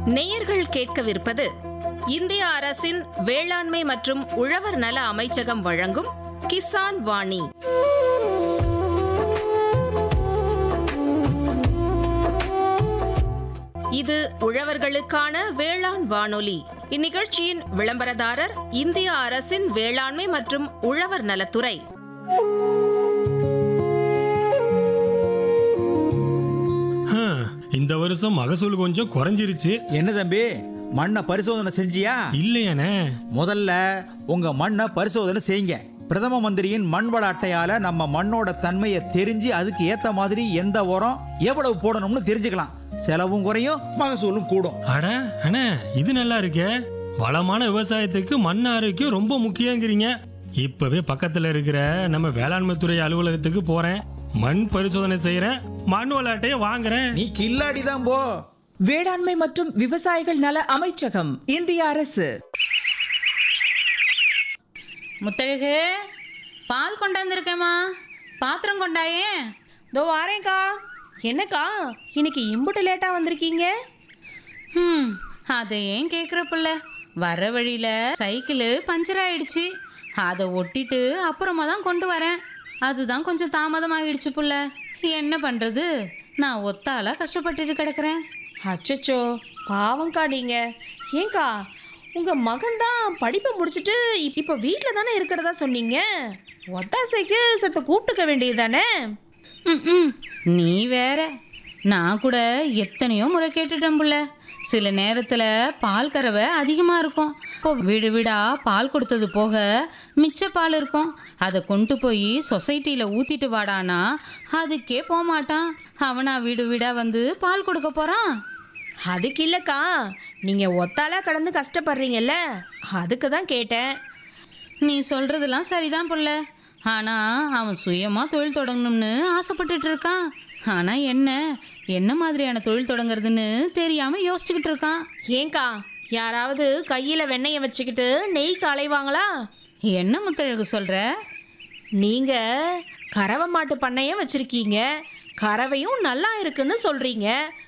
நேயர்கள் கேட்கவிருப்பது இந்திய அரசின் வேளாண்மை மற்றும் உழவர் நல அமைச்சகம் வழங்கும் கிசான் வாணி இது உழவர்களுக்கான வேளாண் வானொலி இந்நிகழ்ச்சியின் விளம்பரதாரர் இந்திய அரசின் வேளாண்மை மற்றும் உழவர் நலத்துறை ஹம், இந்த வருஷம் மகசூல் கொஞ்சம் குறைஞ்சிருச்சு என்ன தம்பி மண்ணை பரிசோதனை செஞ்சியா இல்லையானே முதல்ல உங்க மண்ணை பரிசோதனை செய்யுங்க பிரதம மந்திரியின் மண் வள அட்டையால நம்ம மண்ணோட தன்மையை தெரிஞ்சு அதுக்கு ஏத்த மாதிரி எந்த உரம் எவ்வளவு போடணும்னு தெரிஞ்சுக்கலாம் செலவும் குறையும் மகசூலும் கூடும் அட அண்ணே இது நல்லா இருக்கே வளமான விவசாயத்துக்கு மண் ஆரோக்கியம் ரொம்ப முக்கியங்கிறீங்க இப்பவே பக்கத்துல இருக்கிற நம்ம வேளாண்மை துறை அலுவலகத்துக்கு போறேன் மண் பரிசோதனை செய்யறேன் மண் விளையாட்டையே வாங்குறேன் நீ கில்லாடி தான் போ வேளாண்மை மற்றும் விவசாயிகள் நல அமைச்சகம் இந்திய அரசு முத்தழகு பால் கொண்டாந்துருக்கேம்மா பாத்திரம் கொண்டாயே இதோ வாரேன்க்கா என்னக்கா இன்னைக்கு இம்புட்டு லேட்டா வந்திருக்கீங்க ம் அதை ஏன் கேட்குற புள்ள வர வழியில் சைக்கிளு பஞ்சர் ஆயிடுச்சு அதை ஒட்டிட்டு அப்புறமா தான் கொண்டு வரேன் அதுதான் கொஞ்சம் தாமதமாகிடுச்சு புள்ள என்ன பண்ணுறது நான் ஒத்தால கஷ்டப்பட்டுட்டு கிடக்குறேன் அச்சச்சோ பாவம்க்கா நீங்க ஏன்க்கா உங்க மகன் தான் படிப்பை முடிச்சுட்டு இப்- இப்ப வீட்ல தானே இருக்கிறதா சொன்னீங்க ஒத்தாசைக்கு சத்த கூப்பிட்டுக்க வேண்டியது தானே ம் நீ வேற நான் கூட எத்தனையோ முறை கேட்டுட்டேன் புள்ள சில நேரத்தில் பால் கறவை அதிகமாக இருக்கும் இப்போ வீடு வீடா பால் கொடுத்தது போக மிச்ச பால் இருக்கும் அதை கொண்டு போய் சொசைட்டியில் ஊற்றிட்டு வாடானா அதுக்கே போக மாட்டான் அவனா வீடு வீடா வந்து பால் கொடுக்க போகிறான் அதுக்கு இல்லக்கா நீங்க ஒத்தாலா கடந்து கஷ்டப்படுறீங்கல்ல அதுக்கு தான் கேட்டேன் நீ சொல்கிறதெல்லாம் சரிதான் புள்ள ஆனால் அவன் சுயமாக தொழில் தொடங்கணும்னு ஆசைப்பட்டுட்டு இருக்கான் ஆனால் என்ன என்ன மாதிரியான தொழில் தொடங்குறதுன்னு தெரியாமல் யோசிச்சுக்கிட்டு இருக்கான் ஏன்க்கா யாராவது கையில வெண்ணெயை வச்சுக்கிட்டு நெய் களைவாங்களா என்ன முத்தழகு சொல்ற நீங்க கறவை மாட்டு பண்ணைய வச்சிருக்கீங்க கறவையும் நல்லா இருக்குன்னு சொல்றீங்க